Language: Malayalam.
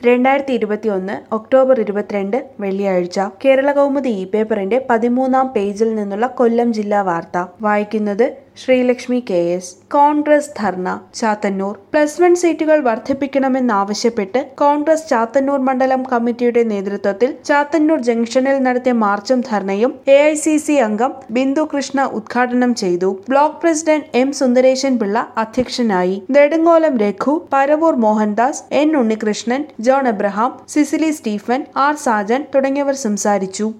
രണ്ടായിരത്തി ഇരുപത്തിയൊന്ന് ഒക്ടോബർ ഇരുപത്തിരണ്ട് വെള്ളിയാഴ്ച കേരള കൗമുദി ഇ പേപ്പറിന്റെ പതിമൂന്നാം പേജിൽ നിന്നുള്ള കൊല്ലം ജില്ലാ വാർത്ത വായിക്കുന്നത് Sreelakshmi K S Congress dharna Chathannoor plus one സീറ്റുകൾ വർദ്ധിപ്പിക്കണമെന്നാവശ്യപ്പെട്ട് കോൺഗ്രസ് ചാത്തന്നൂർ മണ്ഡലം കമ്മിറ്റിയുടെ നേതൃത്വത്തിൽ ചാത്തന്നൂർ ജംഗ്ഷനിൽ നടത്തിയ മാർച്ചും ധർണയും എ ഐ സി സി അംഗം ബിന്ദു കൃഷ്ണ ഉദ്ഘാടനം ചെയ്തു block president M Sundaresan Pillai അധ്യക്ഷനായി നെടുങ്ങോലം രഘു പരവൂർ മോഹൻദാസ് എൻ ഉണ്ണികൃഷ്ണൻ ജോൺ എബ്രഹാം സിസിലി സ്റ്റീഫൻ ആർ സാജൻ തുടങ്ങിയവർ സംസാരിച്ചു